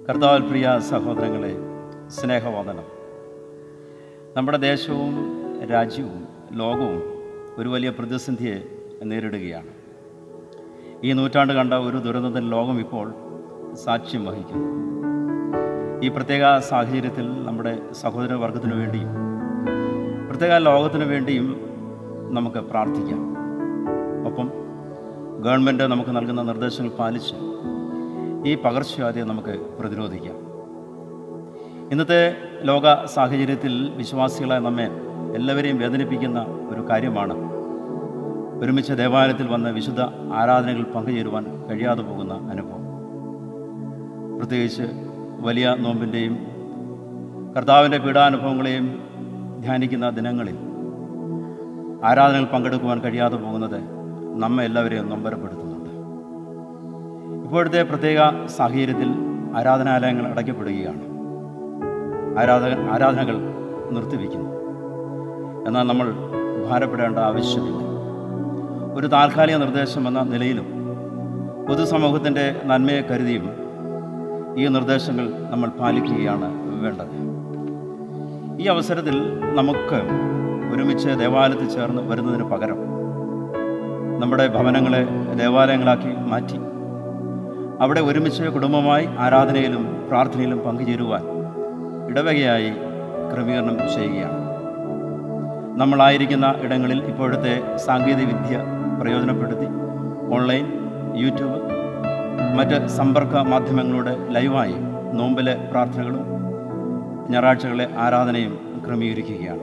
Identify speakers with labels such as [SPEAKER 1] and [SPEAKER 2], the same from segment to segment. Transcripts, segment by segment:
[SPEAKER 1] കർത്താവിൽ പ്രിയ സഹോദരങ്ങളെ സ്നേഹവന്ദനം നമ്മുടെ ദേശവും രാജ്യവും ലോകവും ഒരു വലിയ പ്രതിസന്ധിയെ നേരിടുകയാണ് ഈ നൂറ്റാണ്ട് കണ്ട ഒരു ദുരന്തത്തിന് ലോകം ഇപ്പോൾ സാക്ഷ്യം വഹിക്കുന്നു ഈ പ്രത്യേക സാഹചര്യത്തിൽ നമ്മുടെ സഹോദര വർഗത്തിനു വേണ്ടിയും പ്രത്യേക ലോകത്തിനു വേണ്ടിയും നമുക്ക് പ്രാർത്ഥിക്കാം ഒപ്പം ഗവൺമെൻറ് നമുക്ക് നൽകുന്ന നിർദ്ദേശങ്ങൾ പാലിച്ച് ഈ പകർച്ചവ്യാധിയെ നമുക്ക് പ്രതിരോധിക്കാം ഇന്നത്തെ ലോക സാഹചര്യത്തിൽ വിശ്വാസികളായ നമ്മെ എല്ലാവരെയും വേദനിപ്പിക്കുന്ന ഒരു കാര്യമാണ് ഒരുമിച്ച് ദേവാലയത്തിൽ വന്ന് വിശുദ്ധ ആരാധനകൾ പങ്കുചേരുവാൻ കഴിയാതെ പോകുന്ന അനുഭവം പ്രത്യേകിച്ച് വലിയ നോമ്പിൻ്റെയും കർത്താവിൻ്റെ പീഡാനുഭവങ്ങളെയും ധ്യാനിക്കുന്ന ദിനങ്ങളിൽ ആരാധനകൾ പങ്കെടുക്കുവാൻ കഴിയാതെ പോകുന്നത് നമ്മെ എല്ലാവരെയും നൊമ്പരപ്പെടുത്തുന്നുണ്ട് ഇപ്പോഴത്തെ പ്രത്യേക സാഹചര്യത്തിൽ ആരാധനാലയങ്ങൾ അടയ്ക്കപ്പെടുകയാണ് ആരാധക ആരാധനകൾ നിർത്തിവെക്കുന്നു എന്നാൽ നമ്മൾ ഭാരപ്പെടേണ്ട ആവശ്യമില്ല ഒരു താൽക്കാലിക നിർദ്ദേശം എന്ന നിലയിലും പൊതുസമൂഹത്തിൻ്റെ നന്മയെ കരുതിയും ഈ നിർദ്ദേശങ്ങൾ നമ്മൾ പാലിക്കുകയാണ് വേണ്ടത് ഈ അവസരത്തിൽ നമുക്ക് ഒരുമിച്ച് ദേവാലയത്തിൽ ചേർന്ന് വരുന്നതിന് പകരം നമ്മുടെ ഭവനങ്ങളെ ദേവാലയങ്ങളാക്കി മാറ്റി അവിടെ ഒരുമിച്ച് കുടുംബമായി ആരാധനയിലും പ്രാർത്ഥനയിലും പങ്കുചേരുവാൻ ഇടവകയായി ക്രമീകരണം ചെയ്യുകയാണ് നമ്മളായിരിക്കുന്ന ഇടങ്ങളിൽ ഇപ്പോഴത്തെ സാങ്കേതിക വിദ്യ പ്രയോജനപ്പെടുത്തി ഓൺലൈൻ യൂട്യൂബ് മറ്റ് സമ്പർക്ക മാധ്യമങ്ങളുടെ ലൈവായി നോമ്പിലെ പ്രാർത്ഥനകളും ഞായറാഴ്ചകളിലെ ആരാധനയും ക്രമീകരിക്കുകയാണ്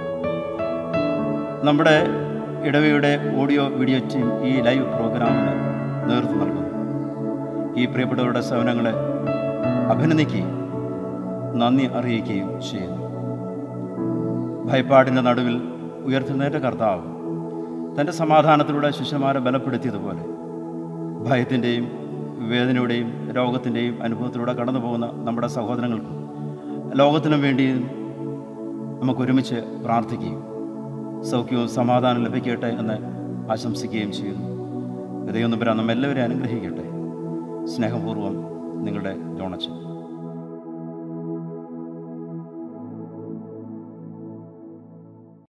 [SPEAKER 1] നമ്മുടെ ഇടവയുടെ ഓഡിയോ വീഡിയോ ടീം ഈ ലൈവ് പ്രോഗ്രാമിന് നേതൃത്വം നൽകുന്നു ഈ പ്രിയപ്പെട്ടവരുടെ സേവനങ്ങളെ അഭിനന്ദിക്കുകയും നന്ദി അറിയിക്കുകയും ചെയ്യുന്നു ഭയപ്പാടിൻ്റെ നടുവിൽ ഉയർത്തുന്നതിൻ്റെ കർത്താവ് തൻ്റെ സമാധാനത്തിലൂടെ ശിഷ്യന്മാരെ ബലപ്പെടുത്തിയതുപോലെ ഭയത്തിൻ്റെയും വേദനയുടെയും രോഗത്തിൻ്റെയും അനുഭവത്തിലൂടെ കടന്നു പോകുന്ന നമ്മുടെ സഹോദരങ്ങൾക്കും ലോകത്തിനും വേണ്ടി നമുക്ക് ഒരുമിച്ച് പ്രാർത്ഥിക്കുകയും സൗഖ്യവും സമാധാനം ലഭിക്കട്ടെ എന്ന് ആശംസിക്കുകയും ചെയ്യുന്നു ദൈവം നമ്പരാൻ നമ്മെല്ലാവരെയും അനുഗ്രഹിക്കട്ടെ സ്നേഹപൂർവ്വം നിങ്ങളുടെ ജോണച്ചൻ